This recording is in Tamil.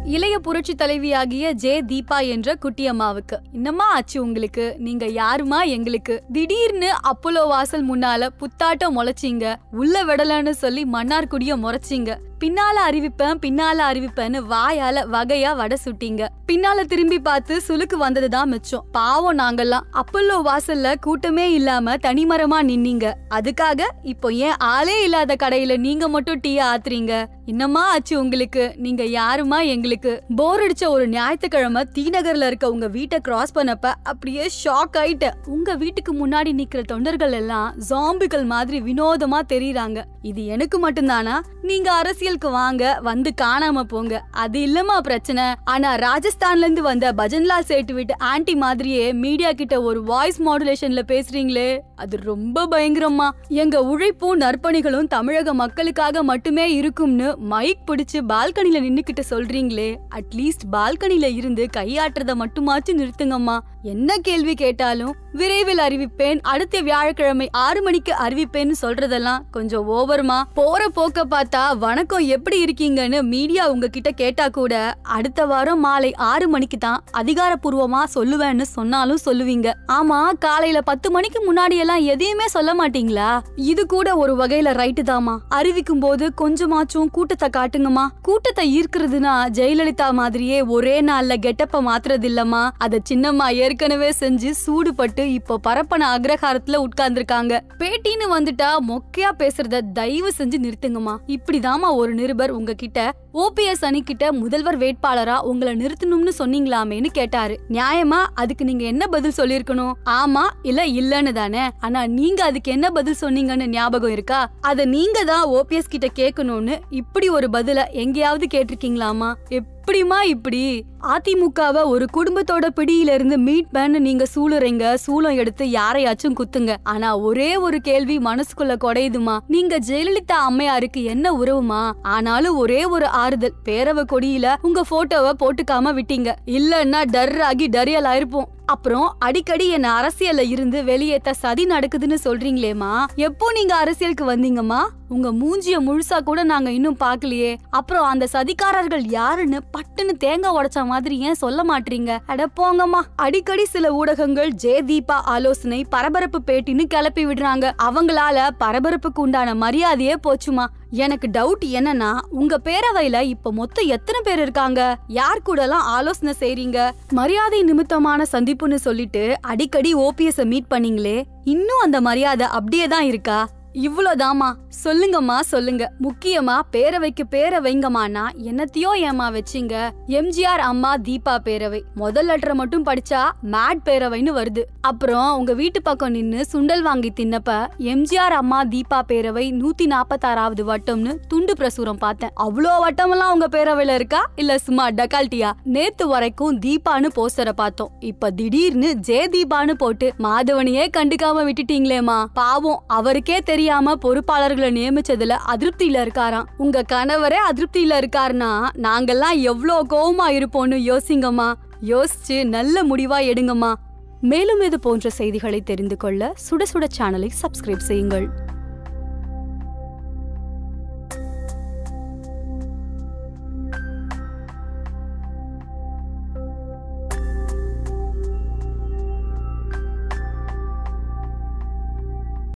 இளைய புரட்சி தலைவியாகிய ஜே தீபா என்ற குட்டியம்மாவுக்கு என்னம்மா ஆச்சு உங்களுக்கு நீங்க யாருமா எங்களுக்கு திடீர்னு அப்போலோ வாசல் முன்னால புத்தாட்டம் முளைச்சீங்க உள்ள விடலன்னு சொல்லி மன்னார்குடிய முறைச்சீங்க பின்னால அறிவிப்பேன் பின்னால அறிவிப்பேன்னு வாயால வகையா வடை சுட்டீங்க பின்னால திரும்பி பார்த்து சுளுக்கு வந்ததுதான் மிச்சம் பாவம் நாங்கெல்லாம் அப்பல்லோ வாசல்ல கூட்டமே இல்லாம தனிமரமா நின்னீங்க அதுக்காக இப்போ ஏன் ஆளே இல்லாத கடையில நீங்க மட்டும் டீ ஆத்துறீங்க என்னம்மா ஆச்சு உங்களுக்கு நீங்க யாருமா எங்களுக்கு போர் அடிச்ச ஒரு ஞாயிற்றுக்கிழமை தீநகர்ல இருக்க உங்க வீட்டை கிராஸ் பண்ணப்ப அப்படியே ஷாக் ஆயிட்டேன் உங்க வீட்டுக்கு முன்னாடி நிக்கிற தொண்டர்கள் எல்லாம் ஜாம்பிகள் மாதிரி வினோதமா தெரியறாங்க இது எனக்கு மட்டும்தானா நீங்க அரசியலுக்கு வாங்க வந்து காணாம போங்க அது இல்லமா பிரச்சனை ஆனா ராஜஸ்தான்ல இருந்து வந்த பஜன்லால் சேட்டு வீட்டு ஆன்டி மாதிரியே மீடியா கிட்ட ஒரு வாய்ஸ் மாடுலேஷன்ல பேசுறீங்களே அது ரொம்ப பயங்கரமா எங்க உழைப்பும் நற்பணிகளும் தமிழக மக்களுக்காக மட்டுமே இருக்கும்னு மைக் பிடிச்சு பால்கனில நின்னுக்கிட்டு சொல்றீங்களே அட்லீஸ்ட் பால்கனில இருந்து கையாட்டுறத மட்டுமாச்சு நிறுத்துங்கம்மா என்ன கேள்வி கேட்டாலும் விரைவில் அறிவிப்பேன் அடுத்த வியாழக்கிழமை ஆறு மணிக்கு அறிவிப்பேன்னு சொல்றதெல்லாம் கொஞ்சம் ஓவர்மா போற போக்க பார்த்தா வணக்கம் எப்படி இருக்கீங்கன்னு மீடியா உங்ககிட்ட கேட்டா கூட அடுத்த வாரம் மாலை ஆறு மணிக்கு தான் அதிகாரப்பூர்வமா சொல்லுவேன்னு சொன்னாலும் சொல்லுவீங்க ஆமா காலையில பத்து மணிக்கு முன்னாடி எல்லாம் எதையுமே சொல்ல மாட்டீங்களா இது கூட ஒரு வகையில ரைட்டு தாமா அறிவிக்கும் போது கொஞ்சமாச்சும் கூட்டத்தை காட்டுங்கம்மா கூட்டத்தை ஈர்க்கிறதுனா ஜெயலலிதா மாதிரியே ஒரே நாள்ல கெட்டப்ப மாத்துறது இல்லம்மா அத சின்னம்மா ஏற்கனவே செஞ்சு சூடுபட்டு இப்போ பரப்பன அக்ரஹாரத்துல உட்கார்ந்திருக்காங்க பேட்டின்னு வந்துட்டா மொக்கையா பேசுறத தயவு செஞ்சு நிறுத்துங்கம்மா இப்படிதாம்மா ஒரு நிருபர் உங்ககிட்ட ஓபிஎஸ் அணிக்கிட்ட முதல்வர் வேட்பாளரா உங்களை நிறுத்தணும்னு சொன்னீங்களாமேன்னு கேட்டாரு நியாயமா அதுக்கு நீங்க என்ன பதில் சொல்லிருக்கணும் ஆமா இல்ல இல்லன்னு தானே ஆனா நீங்க அதுக்கு என்ன பதில் சொன்னீங்கன்னு ஞாபகம் இருக்கா அத நீங்க தான் ஓபிஎஸ் கிட்ட கேட்கணும்னு இப்படி ஒரு பதில எங்கேயாவது கேட்டிருக்கீங்களாமா எப்படிமா இப்படி அதிமுகவை ஒரு குடும்பத்தோட பிடியில இருந்து மீட் பண்ண நீங்க சூளுறீங்க சூளம் எடுத்து யாரையாச்சும் குத்துங்க ஆனா ஒரே ஒரு கேள்வி மனசுக்குள்ள குடையுதுமா நீங்க ஜெயலலிதா அம்மையாருக்கு என்ன உறவுமா ஆனாலும் ஒரே ஒரு ஆறுதல் பேரவ கொடியில உங்க போட்டோவை போட்டுக்காம விட்டீங்க இல்லன்னா டர் ஆகி டரியல் ஆயிருப்போம் அப்புறம் அடிக்கடி என்ன அரசியல்ல இருந்து வெளியேத்த சதி நடக்குதுன்னு சொல்றீங்களேமா எப்போ நீங்க அரசியலுக்கு வந்தீங்கம்மா உங்க மூஞ்சிய முழுசா கூட நாங்க இன்னும் பார்க்கலையே அப்புறம் அந்த சதிகாரர்கள் யாருன்னு பட்டுன்னு தேங்காய் உடைச்ச மாதிரி ஏன் சொல்ல மாட்டீங்க அட போங்கம்மா அடிக்கடி சில ஊடகங்கள் ஜே தீபா ஆலோசனை பரபரப்பு பேட்டின்னு கிளப்பி விடுறாங்க அவங்களால பரபரப்புக்கு உண்டான மரியாதையே போச்சுமா எனக்கு டவுட் என்னன்னா உங்க பேரவையில இப்ப மொத்தம் எத்தனை பேர் இருக்காங்க யார் கூட எல்லாம் ஆலோசனை செய்றீங்க மரியாதை நிமித்தமான சந்திப்புன்னு சொல்லிட்டு அடிக்கடி ஓபிஎஸ் மீட் பண்ணீங்களே இன்னும் அந்த மரியாதை அப்படியே தான் இருக்கா இவ்வளவுதாம்மா சொல்லுங்கம்மா சொல்லுங்க முக்கியமா பேரவைக்கு பேர வைங்கம்மானா என்னத்தையோ ஏமா வச்சீங்க எம்ஜிஆர் அம்மா தீபா பேரவை முதல் லெட்டரை மட்டும் படிச்சா மேட் பேரவைன்னு வருது அப்புறம் உங்க வீட்டு பக்கம் நின்னு சுண்டல் வாங்கி தின்னப்ப எம்ஜிஆர் அம்மா தீபா பேரவை நூத்தி நாப்பத்தாறாவது வட்டம்னு துண்டு பிரசுரம் பார்த்தேன் அவ்வளோ வட்டமெல்லாம் உங்க பேரவையில இருக்கா இல்ல சும்மா டக்கால்ட்டியா நேத்து வரைக்கும் தீபான்னு போஸ்டரை பார்த்தோம் இப்ப திடீர்னு ஜே தீபான்னு போட்டு மாதவனையே கண்டுக்காம விட்டுட்டீங்களேமா பாவம் அவருக்கே தெரியாம பொறுப்பாளர்களை நியமிச்சதுல அதிருப்தியில இருக்காராம் உங்க கணவரே அதிருப்தியில இருக்காருன்னா நாங்கெல்லாம் எவ்வளோ கோவமா இருப்போம்னு யோசிங்கம்மா யோசிச்சு நல்ல முடிவா எடுங்கம்மா மேலும் இது போன்ற செய்திகளை தெரிந்து கொள்ள சுட சுட சேனலை சப்ஸ்கிரைப் செய்யுங்கள்